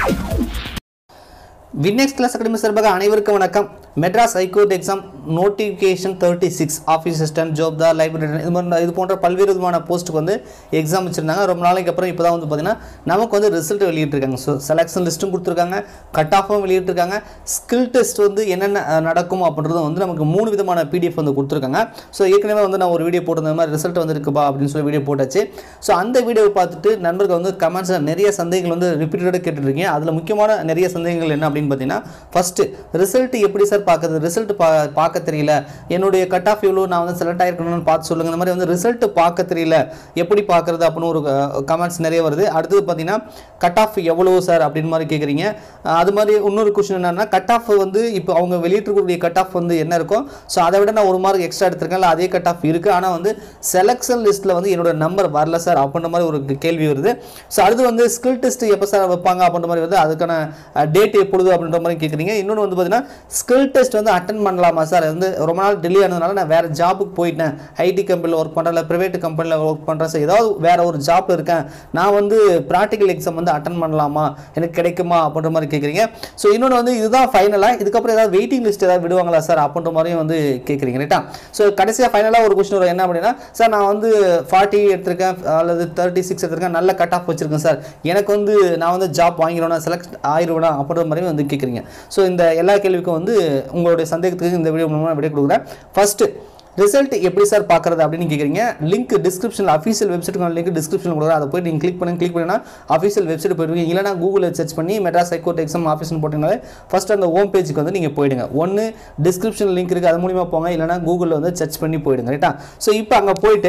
வின்னெக்ஸ் class academy சார்பாக அனைவருக்கும் வணக்கம் Madras high court exam notification thirty six office assistant ஜோப்தார் லைப்ரரி இது மாதிரி இது போன்ற பல்வேறு விதமான போஸ்ட்டுக்கு வந்து எக்ஸாம் வச்சுருந்தாங்க ரொம்ப நாளைக்கு அப்புறம் இப்போ தான் வந்து பார்த்தீங்கன்னா நமக்கு வந்து ரிசல்ட் வெளியிட்டிருக்காங்க ஸோ செலெக்ஷன் லிஸ்ட்டும் கொடுத்துருக்காங்க கட் ஆஃபும் வெளியிட்டிருக்காங்க ஸ்கில் டெஸ்ட் வந்து என்னென்ன அஹ், நடக்கும் அப்படின்றது வந்து நமக்கு மூணு விதமான பிடிஎஃப் வந்து கொடுத்துருக்காங்க ஸோ ஏற்கனவே வந்து நான் ஒரு வீடியோ போட்டிருந்த மாதிரி ரிசல்ட் வந்துருக்குப்பா அப்படின்னு சொல்லி வீடியோ போட்டாச்சு ஸோ அந்த வீடியோவை பார்த்துட்டு நண்பர்கள் வந்து கமெண்ட்ஸில் நிறைய சந்தேகங்கள் வந்து ரிப்பீட்டடாக கேட்டுருக்கீங்க அதில் முக்கியமான நிறைய சந்தேகங்கள் என்ன அப்படின்னு பார்த்தீங்கன்னா ஃபஸ்ட்டு ரிசல்ட் எப்படி சார் பார்க்குறது ரிசல்ட் பா பார்க்க தெரியல என்னுடைய கட் ஆஃப் எவ்வளோ நான் வந்து செலக்ட் ஆயிருக்கணும்னு பார்த்து சொல்லுங்கள் இந்த மாதிரி வந்து ரிசல்ட் பார்க்க தெரியல எப்படி பார்க்குறது அப்படின்னு ஒரு கமெண்ட்ஸ் நிறைய வருது அடுத்தது பார்த்தீங்கன்னா கட் ஆஃப் எவ்வளோ சார் அப்படின்னு மாதிரி கேட்குறீங்க அது மாதிரி இன்னொரு கொஷின் என்னன்னா கட் ஆஃப் வந்து இப்போ அவங்க வெளியிட்டிருக்கக்கூடிய கட் ஆஃப் வந்து என்ன இருக்கும் ஸோ அதை விட நான் ஒரு மார்க் எக்ஸ்ட்ரா எடுத்திருக்கேன் இல்லை அதே கட் ஆஃப் இருக்குது ஆனால் வந்து செலெக்ஷன் லிஸ்ட்டில் வந்து என்னோட நம்பர் வரல சார் அப்படின்ற மாதிரி ஒரு கேள்வி வருது ஸோ அடுத்து வந்து ஸ்கில் டெஸ்ட் எப்போ சார் வைப்பாங்க அப்படின்ற மாதிரி வந்து அதுக்கான டேட் எப்பொழுது அப்படின்ற மாதிரி கேட்குறீங்க இன்னொன்று வந்து பார்த்தீங்கன்னா ஸ்கில் டெஸ்ட் வந்து அட்டன் பண்ணலாமா சார் அது வந்து ரொம்ப நாள் டிலே ஆனதுனால நான் வேறு ஜாபுக்கு போயிட்டேன் ஐடி கம்பெனியில் ஒர்க் பண்ணுறேன் இல்லை ப்ரைவேட் கம்பெனியில் ஒர்க் பண்ணுறேன் சார் ஏதாவது வேற ஒரு ஜாப் இருக்கேன் நான் வந்து ப்ராக்டிக்கல் எக்ஸாம் வந்து அட்டன் பண்ணலாமா எனக்கு கிடைக்குமா அப்படின்ற மாதிரி கேட்குறீங்க ஸோ இன்னொன்று வந்து இதுதான் ஃபைனலாக இதுக்கப்புறம் ஏதாவது வெயிட்டிங் லிஸ்ட் ஏதாவது விடுவாங்களா சார் அப்படின்ற மாதிரியும் வந்து கேட்குறீங்க ரைட்டா ஸோ கடைசியாக ஃபைனலாக ஒரு கொஸ்டின் வரும் என்ன அப்படின்னா சார் நான் வந்து ஃபார்ட்டி எடுத்திருக்கேன் அல்லது தேர்ட்டி சிக்ஸ் எடுத்திருக்கேன் நல்ல கட் ஆஃப் வச்சிருக்கேன் சார் எனக்கு வந்து நான் வந்து ஜாப் வாங்கிடுவேனா செலக்ட் ஆயிடுவேனா அப்படின்ற மாதிரி வந்து கேட்குறீங்க ஸோ இந்த எல்லா கேள்விக்கும் வந்து உங்களுடைய சந்தேகத்துக்கு இந்த வீடியோ மூலமாக விடை கொடுக்குறேன் ஃபஸ்ட்டு ரிசல்ட் எப்படி சார் பார்க்குறது அப்படின்னு கேட்குறீங்க லிங்க் டிஸ்கிரிப்ஷனில் அஃபீஷியல் வெப்சைட்டுக்கான லிங்க் டிஸ்கிரிப்ஷனில் கொடுக்குறேன் அதை போய் நீங்கள் கிளிக் பண்ணி கிளிக் பண்ணினா அஃபீஷியல் வெப்சைட் போயிடுவீங்க இல்லைனா கூகுளில் சர்ச் பண்ணி மெட்ராஸ் ஹைகோர்ட் எக்ஸாம் ஆஃபீஸ்னு போட்டிங்கனாலே ஃபஸ்ட் அந்த ஹோம் பேஜுக்கு வந்து நீங்கள் போயிடுங்க ஒன்று டிஸ்கிரிப்ஷன் லிங்க் இருக்குது அது மூலிமா போங்க இல்லைனா கூகுளில் வந்து சர்ச் பண்ணி போயிடுங்க ரைட்டா ஸோ இப்போ அங்கே போயிட்டு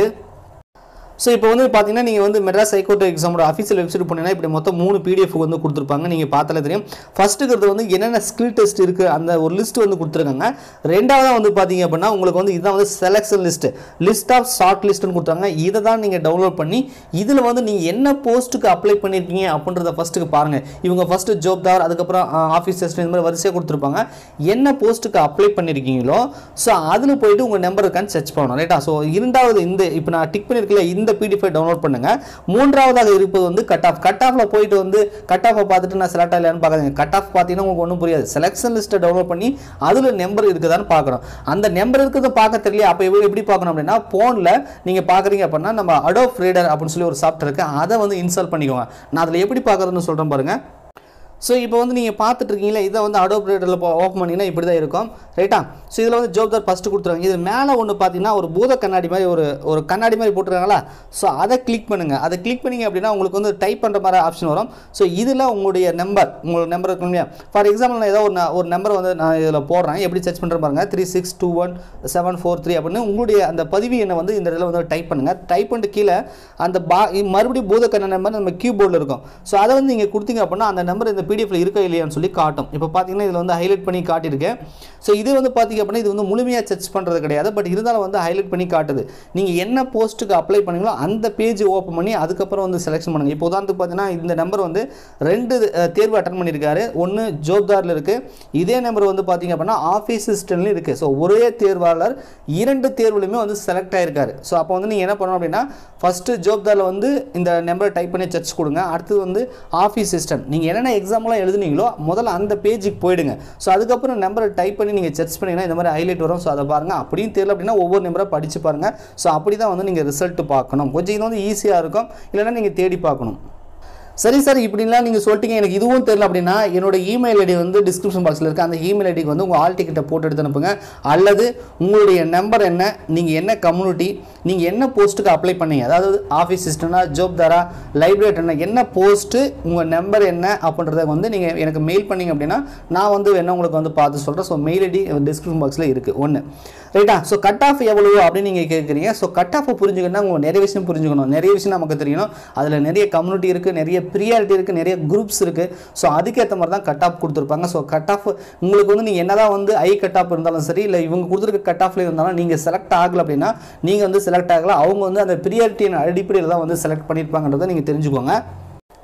ஸோ இப்போ வந்து பார்த்தீங்கன்னா நீங்கள் வந்து மெட்ராஸ் ஹைகோர்ட் எக்ஸாமோட அஃபீஷியல் வெப்சைட் போனீங்கன்னா இப்படி மொத்தம் மூணு பிடிஎஃப் வந்து கொடுத்துருப்பாங்க நீங்கள் பார்த்தாலே தெரியும் ஃபஸ்ட்டுக்கிறது வந்து என்னென்ன ஸ்கில் டெஸ்ட் இருக்குது அந்த ஒரு லிஸ்ட் வந்து கொடுத்துருக்காங்க ரெண்டாவதாக வந்து பார்த்தீங்க அப்படின்னா உங்களுக்கு வந்து இதுதான் வந்து selection list list of short லிஸ்ட்னு கொடுத்தாங்க இதை தான் நீங்கள் டவுன்லோட் பண்ணி இதில் வந்து நீங்கள் என்ன போஸ்ட்டுக்கு அப்ளை பண்ணியிருக்கீங்க அப்படின்றத ஃபஸ்ட்டுக்கு பாருங்கள் இவங்க ஃபஸ்ட்டு ஜோப்தார் அதுக்கப்புறம் ஆஃபீஸ் டெஸ்ட் இந்த மாதிரி வரிசையாக கொடுத்துருப்பாங்க என்ன போஸ்ட்டுக்கு அப்ளை பண்ணியிருக்கீங்களோ ஸோ அதில் போயிட்டு உங்கள் நம்பர் இருக்கான்னு சர்ச் பண்ணணும் ரைட்டா ஸோ இரண்டாவது இந்த இப்போ நான் டிக் பண்ணியிருக்கல இந்த பிடிஎஃப் டவுன்லோட் பண்ணுங்க மூன்றாவதாக இருப்பது வந்து கட் ஆஃப் கட் ஆஃப்ல போயிட்டு வந்து கட் ஆஃபை பார்த்துட்டு நான் செலக்ட் ஆகலையான்னு பார்க்காதீங்க கட் ஆஃப் பார்த்தீங்கன்னா உங்களுக்கு ஒன்றும் புரியாது செலெக்ஷன் லிஸ்ட்டை டவுன்லோட் பண்ணி அதில் நம்பர் இருக்குதான்னு பார்க்கணும் அந்த நம்பர் இருக்கிறத பார்க்க தெரியல அப்போ எப்படி எப்படி பார்க்கணும் அப்படின்னா ஃபோனில் நீங்கள் பார்க்குறீங்க அப்படின்னா நம்ம அடோப் ரீடர் அப்படின்னு சொல்லி ஒரு சாஃப்ட்வேர் இருக்குது அதை வந்து இன்ஸ்டால் பண்ணிக்கோங்க நான் அதில் எப்படி பார்க்குறதுன்னு சொல்கிறேன் பாருங்கள் ஸோ இப்போ வந்து நீங்கள் பார்த்துட்டு இருக்கீங்களா இதை வந்து அடோப் ரேட்டரில் ஓப்பன் பண்ணிங்கன்னா இப்படி தான் இருக்கும் ரைட்டா ஸோ இதில் வந்து ஜோப்தார் ஃபஸ்ட்டு கொடுத்துருவாங்க இது மேலே ஒன்று பார்த்தீங்கன்னா ஒரு பூத கண்ணாடி மாதிரி ஒரு ஒரு கண்ணாடி மாதிரி போட்டுருக்காங்களா ஸோ அதை கிளிக் பண்ணுங்கள் அதை கிளிக் பண்ணிங்க அப்படின்னா உங்களுக்கு வந்து டைப் பண்ணுற மாதிரி ஆப்ஷன் வரும் ஸோ இதில் உங்களுடைய நம்பர் உங்களோட நம்பர் இருக்கும் இல்லையா ஃபார் எக்ஸாம்பிள் நான் ஏதோ ஒரு ந- ஒரு நம்பர் வந்து நான் இதில் போடுறேன் எப்படி சர்ச் பண்ணுற பாருங்க three six two one seven four three அப்படின்னு உங்களுடைய அந்த பதிவு எண்ணை வந்து இந்த இடத்துல வந்து டைப் பண்ணுங்கள் டைப் பண்ணிட்டு கீழே அந்த பா மறுபடியும் பூத கண்ண நம்பர் நம்ம கீபோர்டில் இருக்கும் ஸோ அதை வந்து நீங்கள் கொடுத்தீங்க அப்படின்னா அந்த நம்பர் இந்த பிடிஎஃப்ல இருக்கா இல்லையான்னு சொல்லி காட்டும் இப்போ பார்த்தீங்கன்னா இதில் வந்து ஹைலைட் பண்ணி காட்டியிருக்கேன் ஸோ இது வந்து பார்த்தீங்க அப்படின்னா இது வந்து முழுமையாக சர்ச் பண்ணுறது கிடையாது பட் இருந்தாலும் வந்து ஹைலைட் பண்ணி காட்டுது நீங்கள் என்ன போஸ்ட்டுக்கு அப்ளை பண்ணீங்களோ அந்த பேஜ் ஓப்பன் பண்ணி அதுக்கப்புறம் வந்து செலெக்ஷன் பண்ணுங்கள் இப்போ உதாரணத்துக்கு பார்த்தீங்கன்னா இந்த நம்பர் வந்து ரெண்டு அஹ், தேர்வு அட்டன் பண்ணியிருக்காரு ஒன்று ஜோப்தாரில் இருக்குது இதே நம்பர் வந்து பார்த்தீங்க அப்படின்னா ஆஃபீஸ் அசிஸ்டன்ட்லையும் இருக்குது ஸோ ஒரே தேர்வாளர் இரண்டு தேர்வுலையுமே வந்து செலக்ட் ஆயிருக்காரு ஸோ அப்போ வந்து நீங்கள் என்ன பண்ணணும் அப்படின்னா ஃபஸ்ட்டு ஜோப்தாரில் வந்து இந்த நம்பரை டைப் பண்ணி சர்ச் கொடுங்க அடுத்தது வந்து ஆஃபீஸ் சிஸ்டம் நீங்கள் என்னென்ன எக்ஸாம்லாம் எழுதுனீங்களோ முதல்ல அந்த பேஜுக்கு போயிடுங்க ஸோ அதுக்கப்புறம் நம்பரை டைப் பண்ணி நீங்கள் சர்ச் பண்ணிங்கன்னா இந்த மாதிரி ஹைலைட் வரும் ஸோ அதை பாருங்கள் அப்படியும் தெரியல அப்படின்னா ஒவ்வொரு நம்பரை படித்து பாருங்கள் ஸோ அப்படி தான் வந்து நீங்கள் ரிசல்ட் பார்க்கணும் கொஞ்சம் இது வந்து ஈஸியாக இருக்கும் இல்லைன்னா நீங்கள் தேடி பார்க்கணும் சரி சார் இப்படிலாம் நீங்கள் சொல்லிட்டீங்க எனக்கு இதுவும் தெரியல அப்படின்னா என்னோட இமெயில் ஐடி வந்து டிஸ்கிரிப்ஷன் பாக்ஸில் இருக்குது அந்த இமெயில் ஐடிக்கு வந்து உங்கள் ஆல் டிக்கெட்டை போட்டு எடுத்து அனுப்புங்க அல்லது உங்களுடைய நம்பர் என்ன நீங்கள் என்ன கம்யூனிட்டி நீங்கள் என்ன போஸ்ட்டுக்கு அப்ளை பண்ணீங்க அதாவது ஆஃபீஸ் சிஸ்டனா ஜோப்தாரா லைப்ரேட்டர்னா என்ன போஸ்ட்டு உங்கள் நம்பர் என்ன அப்படின்றத வந்து நீங்கள் எனக்கு மெயில் பண்ணீங்க அப்படின்னா நான் வந்து வேணா உங்களுக்கு வந்து பார்த்து சொல்கிறேன் ஸோ மெயில் ஐடி டிஸ்கிரிப்ஷன் பாக்ஸில் இருக்குது ஒன்று ரைட்டா ஸோ கட் ஆஃப் எவ்வளவு அப்படின்னு நீங்கள் கேட்குறீங்க ஸோ கட் ஆஃப் புரிஞ்சுக்கணும்னா உங்கள் நிறைய விஷயம் புரிஞ்சுக்கணும் நிறைய விஷயம் நமக்கு தெரியணும் அதில் நிறைய கம்யூனிட்டி இருக்குது நிறைய ப்ரியாரிட்டி இருக்குது நிறைய குரூப்ஸ் இருக்குது ஸோ அதுக்கேற்ற மாதிரி தான் கட் ஆஃப் கொடுத்துருப்பாங்க ஸோ கட் ஆஃப் உங்களுக்கு வந்து நீங்கள் என்னதான் வந்து ஐ கட் ஆஃப் இருந்தாலும் சரி இல்லை இவங்க கொடுத்துருக்க கட் ஆஃப்ல இருந்தாலும் நீங்கள் செலக்ட் ஆகலை அப்படின்னா நீங்கள் வந்து செலக்ட் ஆகல அவங்க வந்து அந்த ப்ரியாரிட்டியின் அடிப்படையில் தான் வந்து செலக்ட் பண்ணியிருப்பாங்கன்றதை நீங்கள் தெரிஞ்சுக்கோங்க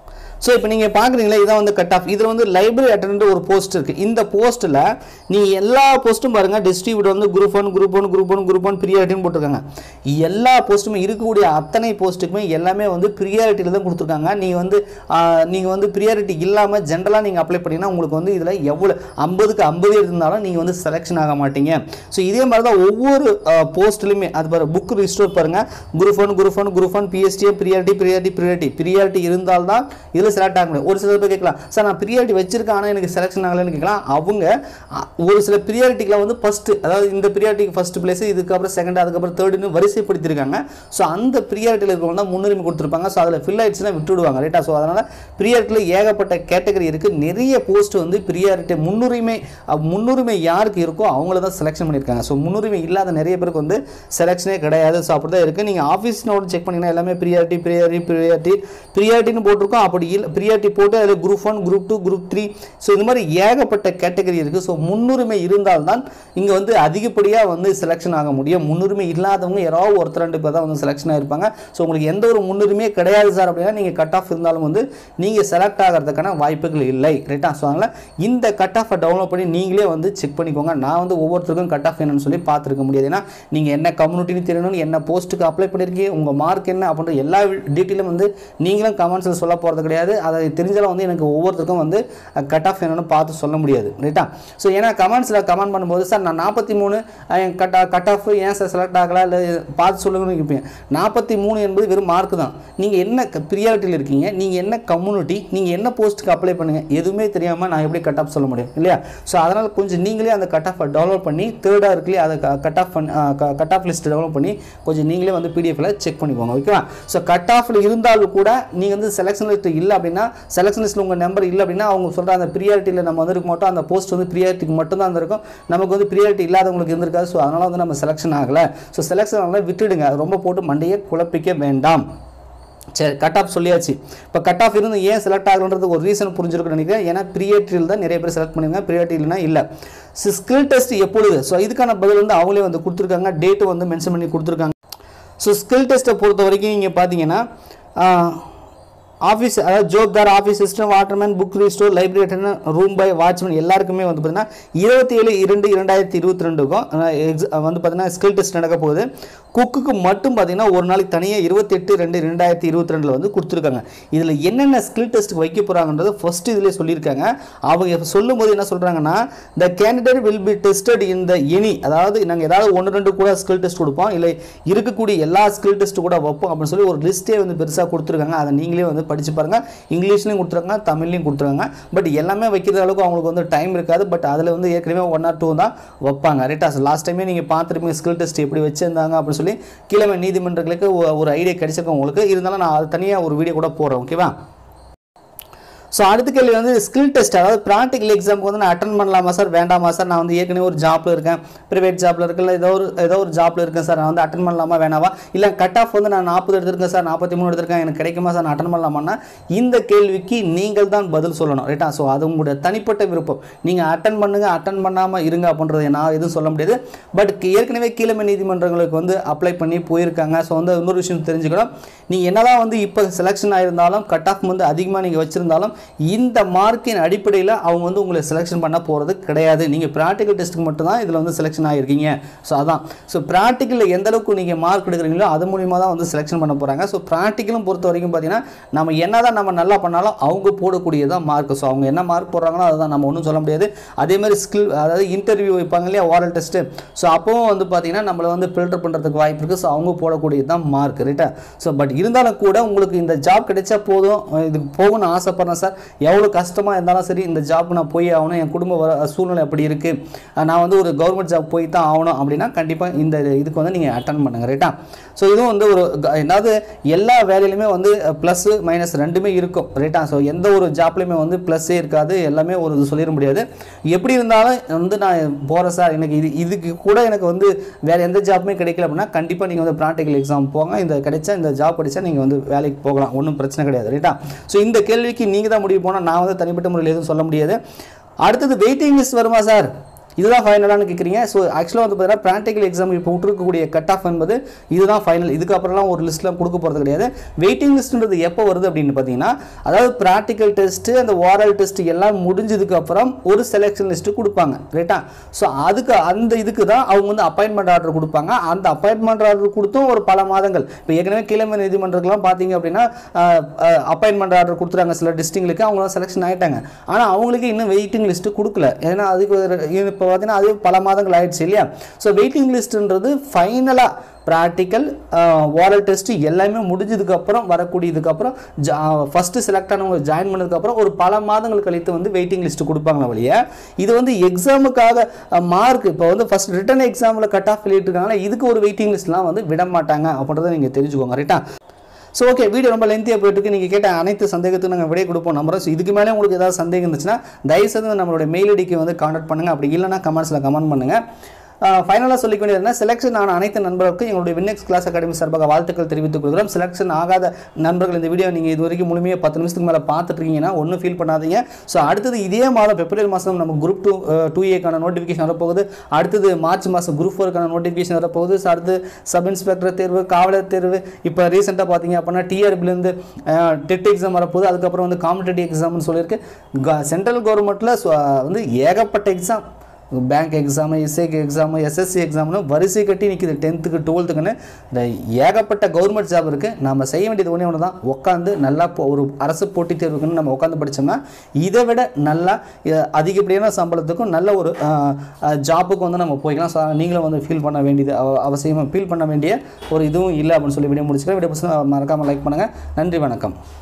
ஸோ இப்போ நீங்கள் பார்க்குறீங்களா இதான் வந்து கட் ஆஃப் இதில் வந்து லைப்ரரி அட்டெண்ட் ஒரு போஸ்ட் இருக்குது இந்த போஸ்ட்டில் நீங்கள் எல்லா போஸ்ட்டும் பாருங்கள் டிஸ்ட்ரிபியூட் வந்து group one group one group one group one ப்ரியாரிட்டின்னு போட்டிருக்காங்க எல்லா போஸ்ட்டுமே இருக்கக்கூடிய அத்தனை போஸ்ட்டுக்குமே எல்லாமே வந்து ப்ரியாரிட்டியில் தான் கொடுத்துருக்காங்க நீங்கள் வந்து நீங்கள் வந்து ப்ரியாரிட்டி இல்லாமல் ஜென்ரலாக நீங்கள் அப்ளை பண்ணிங்கன்னா உங்களுக்கு வந்து இதில் எவ்வளோ ஐம்பதுக்கு ஐம்பது இருந்தாலும் நீங்கள் வந்து செலெக்ஷன் ஆக மாட்டீங்க ஸோ இதே மாதிரி தான் ஒவ்வொரு போஸ்ட்லையுமே அது பாரு புக் ரிஸ்டோர் பாருங்கள் group one group one group one PSTM priority priority priority priority இருந்தால்தான் இதில் செலக்ட் ஆக முடியும் ஒரு சில பேர் கேட்கலாம் சார் நான் ப்ரியாரிட்டி வச்சிருக்கேன் ஆனால் எனக்கு செலெக்ஷன் ஆகலைன்னு கேட்கலாம் அவங்க அ, ஒரு சில ப்ரியாரிட்டிக்கெலாம் வந்து ஃபஸ்ட்டு அதாவது இந்த ப்ரியாரிட்டிக்கு ஃபஸ்ட் பிளேஸ் இதுக்கப்புறம் செகண்ட் அதுக்கப்புறம் தேர்டுன்னு வரிசைப்படுத்திருக்காங்க ஸோ அந்த ப்ரியாரிட்டியில் இருக்கவங்க தான் முன்னுரிமை கொடுத்துருப்பாங்க ஸோ அதில் ஃபில் ஆயிடுச்சுன்னா விட்டுடுவாங்க ரைட்டா ஸோ அதனால் ப்ரியாரிட்டியில் ஏகப்பட்ட கேட்டகரி இருக்குது நிறைய போஸ்ட் வந்து ப்ரியாரிட்டி முன்னுரிமை அ, முன்னுரிமை யாருக்கு இருக்கோ அவங்கள தான் செலெக்ஷன் பண்ணியிருக்காங்க ஸோ முன்னுரிமை இல்லாத நிறைய பேருக்கு வந்து செலெக்ஷனே கிடையாது ஸோ அப்படி தான் இருக்குது நீங்கள் ஆஃபீஸ் நோட் செக் பண்ணிங்கன்னா எல்லாமே ப்ரியாரிட்டி ப்ரியாரிட்டி ப்ரியாரிட்டி ப்ரியாரிட்டின்னு போட்டிருக்கோம் அப்படி இல்லை ப்ரியாரிட்டி போட்டு அதில் group one group two group three so இந்த மாதிரி ஏகப்பட்ட கேட்டகரி இருக்குது ஸோ முன்னுரிமை இருந்தால்தான் இங்கே வந்து அதிகப்படியாக வந்து செலெக்ஷன் ஆக முடியும் முன்னுரிமை இல்லாதவங்க யாராவது ஒருத்தர் ரெண்டு பேர் தான் வந்து செலெக்ஷன் ஆகிருப்பாங்க ஸோ உங்களுக்கு எந்த ஒரு முன்னுரிமையே கிடையாது சார் அப்படின்னா நீங்கள் கட் ஆஃப் இருந்தாலும் வந்து நீங்கள் செலக்ட் ஆகிறதுக்கான வாய்ப்புகள் இல்லை ரைட்டா ஸோ அதனால் இந்த கட் ஆஃபை டவுன்லோட் பண்ணி நீங்களே வந்து செக் பண்ணிக்கோங்க நான் வந்து ஒவ்வொருத்தருக்கும் கட் ஆஃப் என்னன்னு சொல்லி பார்த்துருக்க முடியாது ஏன்னா நீங்கள் என்ன கம்யூனிட்டின்னு தெரியணும் என்ன போஸ்ட்டுக்கு அப்ளை பண்ணியிருக்கீங்க உங்கள் மார்க் என்ன அப்படின்ற எல்லா டீட்டெயிலும் வந்து நீங்களும் கமெண்ட்ஸில் சொல்ல போகிறது கிடையாது அதை தெரிஞ்சாலும் வந்து எனக்கு ஒவ்வொருத்தருக்கும் வந்து கட் ஆஃப் என்னன்னு பார்த்து சொல்ல முடியாது ரைட்டா ஸோ ஏன்னா கமெண்ட்ஸில் கமெண்ட் பண்ணும்போது சார் நான் நாற்பத்தி மூணு கட் கட் ஆஃப் ஏன் சார் செலக்ட் ஆகலாம் இல்லை பார்த்து சொல்லுங்கன்னு கேட்பேன் நாற்பத்தி மூணு என்பது வெறும் மார்க் தான் நீங்கள் என்ன ப்ரியாரிட்டியில் இருக்கீங்க நீங்கள் என்ன கம்யூனிட்டி நீங்கள் என்ன போஸ்ட்டுக்கு அப்ளை பண்ணுங்கள் எதுவுமே தெரியாமல் நான் எப்படி கட் ஆஃப் சொல்ல முடியும் இல்லையா ஸோ அதனால் கொஞ்சம் நீங்களே அந்த கட் ஆஃபை டெவலப் பண்ணி தேர்டாக இருக்குல்லையே அதை கட் ஆஃப் பண்ணி கட் ஆஃப் லிஸ்ட் டெவலப் பண்ணி கொஞ்சம் நீங்களே வந்து பிடிஎஃப்ல செக் பண்ணிக்கோங்க ஓகேவா ஸோ கட் ஆஃபில் இருந்தாலும் கூட நீங்கள் வந்து செலெக்ஷன் லிஸ்ட் இல்லை அப்படின்னா செலெக்ஷன் லிஸ்ட்டில் உங்கள் நம்பர் இல்லை அப்படின்னா அவங்க சொல்கிற அந்த ப்ரியாரிட்டியில் நம்ம வந்து இருக்க மாட்டோம் அந்த போஸ்ட் வந்து ப்ரியாரிட்டிக்கு மட்டும் தான் இருக்கும் நமக்கு வந்து ப்ரியாரிட்டி இல்லாதவங்களுக்கு இருந்திருக்காது ஸோ அதனால் வந்து நம்ம செலெக்ஷன் ஆகலை ஸோ செலெக்ஷன் ஆகலை விட்டுடுங்க அது ரொம்ப போட்டு மண்டையை குழப்பிக்க வேண்டாம் சரி கட் ஆஃப் சொல்லியாச்சு இப்போ கட் ஆஃப் இருந்து ஏன் செலக்ட் ஆகலன்றது ஒரு ரீசன் புரிஞ்சிருக்குன்னு நினைக்கிறேன் ஏன்னா ப்ரியாரிட்டியில் தான் நிறைய பேர் செலக்ட் பண்ணிருக்காங்க ப்ரியாரிட்டி இல்லைனா இல்லை ஸ்கில் டெஸ்ட் எப்பொழுது ஸோ இதுக்கான பதில் வந்து அவங்களே வந்து கொடுத்துருக்காங்க டேட்டு வந்து மென்ஷன் பண்ணி கொடுத்துருக்காங்க ஸோ ஸ்கில் டெஸ்ட்டை பொறுத்த வரைக்கும் நீங்கள் பார்த்தீங்கன்னா ஆஃபீஸ் அதாவது ஜோப்தார் office system waterman book restorer library attender room boy watchman எல்லாருக்குமே வந்து பார்த்தீங்கன்னா இருபத்தி ஏழு இரண்டு இரண்டாயிரத்தி இருபத்தி ரெண்டுக்கும் வந்து பார்த்தீங்கன்னா ஸ்கில் டெஸ்ட் நடக்க போகுது குக்குக்கு மட்டும் பார்த்தீங்கன்னா ஒரு நாளைக்கு தனியாக இருபத்தெட்டு ரெண்டு ரெண்டாயிரத்தி இருபத்தி ரெண்டில் வந்து கொடுத்துருக்காங்க இதில் என்னென்ன ஸ்கில் டெஸ்ட்டுக்கு வைக்க போகிறாங்கன்றது ஃபர்ஸ்ட் இதிலே சொல்லியிருக்காங்க அவங்க சொல்லும்போது என்ன சொல்கிறாங்கன்னா the candidate will be tested in the any அதாவது நாங்கள் ஏதாவது ஒன்று ரெண்டு கூட ஸ்கில் டெஸ்ட் கொடுப்போம் இல்லை இருக்கக்கூடிய எல்லா ஸ்கில் டெஸ்ட் கூட வைப்போம் அப்படின்னு சொல்லி ஒரு லிஸ்ட்டே வந்து பெருசாக கொடுத்துருக்காங்க அதை நீங்களே வந்து படித்து பாருங்கள் இங்கிலீஷ்லையும் கொடுத்துருக்காங்க தமிழ்லையும் கொடுத்துருக்காங்க பட் எல்லாமே வைக்கிற அளவுக்கு அவங்களுக்கு வந்து டைம் இருக்காது பட் அதில் வந்து ஏற்கனவே ஒன் ஆர் டூ தான் வைப்பாங்க ரைட்டா லாஸ்ட் டைமே நீங்கள் பார்த்துருப்பீங்க ஸ்கில் டெஸ்ட் எப்படி வச்சிருந்தாங்க அப்படின்னு சொல்லி கீழே நீதிமன்றங்களுக்கு ஒ- ஒரு ஐடியா கிடைச்சிருக்கும் உங்களுக்கு இருந்தாலும் நான் அது தனியாக ஒரு வீடியோ கூட போடுறேன் ஓகேவா ஸோ அடுத்த கேள்வி வந்து ஸ்கில் டெஸ்ட் அதாவது ப்ராக்டிக்கல் எக்ஸாமுக்கு வந்து நான் அட்டன் பண்ணலாமா சார் வேண்டாமா சார் நான் வந்து ஏற்கனவே ஒரு ஜாப்பில் இருக்கேன் ப்ரைவேட் ஜாப்பில் இருக்கல ஏதோ ஒரு ஏதோ ஒரு ஜாப்பில் இருக்கேன் சார் நான் வந்து அட்டன் பண்ணலாமா வேணாவா இல்லை கட் ஆஃப் வந்து நான் நாற்பது எடுத்திருக்கேன் சார் நாற்பத்தி மூணு எடுத்திருக்கேன் எனக்கு கிடைக்குமா சார் நான் அட்டன் பண்ணலாமான்னா இந்த கேள்விக்கு நீங்கள் தான் பதில் சொல்லணும் ரைட்டா ஸோ அது உங்களுடைய தனிப்பட்ட விருப்பம் நீங்கள் அட்டன் பண்ணுங்க அட்டன் பண்ணாமல் இருங்க அப்படின்றத நான் எதுவும் சொல்ல முடியாது பட் ஏற்கனவே கீழமை நீதிமன்றங்களுக்கு வந்து அப்ளை பண்ணி போயிருக்காங்க ஸோ வந்து இன்னொரு விஷயம் தெரிஞ்சுக்கணும் நீங்கள் என்னதான் வந்து இப்போ செலெக்ஷன் ஆயிருந்தாலும் கட் ஆஃப் வந்து அதிகமாக நீங்கள் வச்சுருந்தாலும் இந்த மார்க்கின் அடிப்படையில் அவங்க வந்து உங்களை செலெக்ஷன் பண்ண போகிறது கிடையாது நீங்கள் ப்ராக்டிக்கல் டெஸ்ட்டுக்கு மட்டும்தான் இதில் வந்து செலெக்ஷன் ஆகிருக்கீங்க ஸோ அதான் ஸோ ப்ராக்டிக்கலில் எந்த அளவுக்கு நீங்கள் மார்க் எடுக்கிறீங்களோ அது மூலியமாக தான் வந்து செலெக்ஷன் பண்ண போகிறாங்க ஸோ ப்ராக்டிக்கலும் பொறுத்த வரைக்கும் பார்த்தீங்கன்னா நம்ம என்னதான் நம்ம நல்லா பண்ணாலும் அவங்க போடக்கூடியதான் மார்க் ஸோ அவங்க என்ன மார்க் போடுறாங்களோ அதுதான் நம்ம ஒன்றும் சொல்ல முடியாது அதே மாதிரி ஸ்கில் அதாவது இன்டர்வியூ வைப்பாங்க இல்லையா ஓரல் டெஸ்ட்டு ஸோ அப்போவும் வந்து பார்த்தீங்கன்னா நம்மளை வந்து ஃபில்டர் பண்ணுறதுக்கு வாய்ப்பு இருக்குது ஸோ அவங்க போடக்கூடியது தான் மார்க் ரைட்டா ஸோ பட் இருந்தாலும் கூட உங்களுக்கு இந்த ஜாப் கிடைச்சா போதும் இதுக்கு போகணும்னு ஆசைப்பட்றேன் சார் எவ்வளோ கஷ்டமாக இருந்தாலும் சரி இந்த ஜாப் நான் போய் ஆகணும் என் குடும்ப வர சூழ்நிலை அப்படி இருக்குது நான் வந்து ஒரு கவர்மெண்ட் ஜாப் போய் தான் ஆகணும் அப்படின்னா கண்டிப்பாக இந்த இதுக்கு வந்து நீங்கள் அட்டன் பண்ணுங்க ரைட்டா ஸோ இதுவும் வந்து ஒரு க- அதாவது எல்லா வேலையிலுமே வந்து ப்ளஸ் மைனஸ் ரெண்டுமே இருக்கும் ரைட்டா ஸோ எந்த ஒரு ஜாப்லையுமே வந்து ப்ளஸ்ஸே இருக்காது எல்லாமே ஒரு இது சொல்லிட முடியாது எப்படி இருந்தாலும் வந்து நான் போகிறேன் சார் எனக்கு இது இதுக்கு கூட எனக்கு வந்து வேறு எந்த ஜாப்புமே கிடைக்கல அப்படின்னா கண்டிப்பாக நீங்கள் வந்து ப்ராக்டிக்கல் எக்ஸாம் போங்க இந்த கிடைச்சா இந்த ஜாப் கிடைச்சா நீங்கள் வந்து வேலைக்கு போகலாம் ஒன்றும் பிரச்சனை கிடையாது ரைட்டா ஸோ இந்த கேள்விக்கு நீங்கள் தான் முடிவு போனால் நான் வந்து தனிப்பட்ட முறையில் எதுவும் சொல்ல முடியாது அடுத்தது வெயிட்டிங் லிஸ்ட் வருமா சார் இதுதான் ஃபைனலானு கேட்குறீங்க ஸோ ஆக்சுவலாக வந்து பார்த்தீங்கன்னா ப்ராக்டிக்கல் எக்ஸாம் இப்போ விட்டுருக்கக்கூடிய கட் ஆஃப் என்பது இதுதான் ஃபைனல் இதுக்கப்புறம்லாம் ஒரு லிஸ்ட்லாம் கொடுக்க போகிறது கிடையாது வெயிட்டிங் லிஸ்ட்ன்றது எப்போ வருது அப்படின்னு பார்த்தீங்கன்னா அதாவது ப்ராக்டிக்கல் டெஸ்ட்டு அந்த வாரல் டெஸ்ட் எல்லாம் முடிஞ்சதுக்கு அப்புறம் ஒரு செலெக்ஷன் லிஸ்ட்டு கொடுப்பாங்க ரைட்டா ஸோ அதுக்கு அந்த இதுக்கு தான் அவங்க வந்து அப்பாயின்மெண்ட் ஆர்டர் கொடுப்பாங்க அந்த அப்பாயின்மெண்ட் ஆர்டர் கொடுத்தும் ஒரு பல மாதங்கள் இப்போ ஏற்கனவே கீழமை நீதிமன்றத்துக்குலாம் பார்த்தீங்க அப்படின்னா அப்பாயின்மெண்ட் ஆர்டர் கொடுத்துறாங்க சில டிஸ்ட்ரிக்ட்களுக்கு அவங்களாம் செலெக்ஷன் ஆகிட்டாங்க ஆனால் அவங்களுக்கு இன்னும் வெயிட்டிங் லிஸ்ட்டு கொடுக்கல ஏன்னா அதுக்கு இப்போ பார்த்தீங்கன்னா அது பல மாதங்கள் ஆயிடுச்சு இல்லையா ஸோ வெயிட்டிங் லிஸ்ட்டுன்றது ஃபைனலாக ப்ராக்டிக்கல் வாரல் டெஸ்ட் எல்லாமே முடிஞ்சதுக்கப்புறம் வரக்கூடியதுக்கப்புறம் ஜா ஃபஸ்ட்டு செலக்ட் ஆனவங்க ஜாயின் பண்ணதுக்கப்புறம் ஒரு பல மாதங்கள் கழித்து வந்து வெயிட்டிங் லிஸ்ட் கொடுப்பாங்களா வழிய இது வந்து எக்ஸாமுக்காக மார்க் இப்போ வந்து ஃபஸ்ட் ரிட்டன் எக்ஸாமில் கட் ஆஃப் இருக்காங்களா இதுக்கு ஒரு வெயிட்டிங் லிஸ்ட்லாம் வந்து விட மாட்டாங்க அப்படின்றத நீங்கள் தெரிஞ்சுக்கோங்க ரைட்டா ஸோ ஓகே வீடியோ ரொம்ப லென்த்தியாக போயிட்டு இருக்கு நீங்கள் கேட்ட அனைத்து சந்தேகத்துக்கும் நாங்கள் விடை கொடுப்போம் நம்புறோம் ஸோ இதுக்கு மேலே உங்களுக்கு ஏதாவது சந்தேகம் இருந்துச்சுன்னா தயவுசெய்து நம்மளோட மெயில் ஐடிக்கு வந்து கான்டாக்ட் பண்ணுங்கள் அப்படி இல்லைனா கமெண்ட்ஸில் கமெண்ட் பண்ணுங்கள் ஃபைனலாக சொல்லிக்க வேண்டியது என்ன செலெக்ஷன் ஆன அனைத்து நண்பர்களுக்கும் எங்களுடைய வின்னெக்ஸ் கிளாஸ் அகாடமி சார்பாக வாழ்த்துக்கள் தெரிவித்துக் கொள்கிறோம் செலெக்ஷன் ஆகாத நண்பர்கள் இந்த வீடியோ நீங்கள் இது வரைக்கும் முழுமையாக பத்து நிமிஷத்துக்கு மேலே பார்த்துட்டு இருக்கீங்கன்னா ஒன்றும் ஃபீல் பண்ணாதீங்க ஸோ அடுத்தது இதே மாதம் பிப்ரவரி மாதம் நம்ம குரூப் டூ டூ ஏக்கான நோட்டிஃபிகேஷன் வரப்போகுது அடுத்தது மார்ச் மாதம் குரூப் ஃபோருக்கான நோட்டிஃபிகேஷன் வரப்போகுது ஸோ அடுத்து சப் இன்ஸ்பெக்டர் தேர்வு காவலர் தேர்வு இப்போ ரீசெண்டாக பார்த்தீங்க அப்படின்னா டிஆர்பிலேருந்து டெட் எக்ஸாம் வரப்போகுது அதுக்கப்புறம் வந்து காம்படேட்டிவ் எக்ஸாம்னு சொல்லியிருக்கு சென்ட்ரல் கவர்மெண்ட்டில் வந்து ஏகப்பட்ட எக்ஸாம் பேங்க் எக்ஸாமு எஸ்ஐக்கு எக்ஸாமு எஸ்எஸ்சி எக்ஸாம்னு வரிசை கட்டி நிற்கிது டென்த்துக்கு டுவெல்த்துக்குன்னு இந்த ஏகப்பட்ட கவர்மெண்ட் ஜாப் இருக்குது நம்ம செய்ய வேண்டியது ஒன்றே ஒன்று தான் உட்காந்து நல்லா போ- ஒரு அரசு போட்டித் தேர்வுக்குன்னு நம்ம உட்காந்து படித்தோம்னா இதை விட நல்லா இ- அதிகப்படியான சம்பளத்துக்கும் நல்ல ஒரு ஜாப்புக்கு வந்து நம்ம போய்க்கலாம் ஸோ நீங்களும் வந்து ஃபீல் பண்ண வேண்டியது அவ- அவசியமாக ஃபீல் பண்ண வேண்டிய ஒரு இதுவும் இல்லை அப்படின்னு சொல்லி வீடியோ முடிச்சுக்கிறேன் வீடியோ மறக்காமல் லைக் பண்ணுங்கள் நன்றி வணக்கம்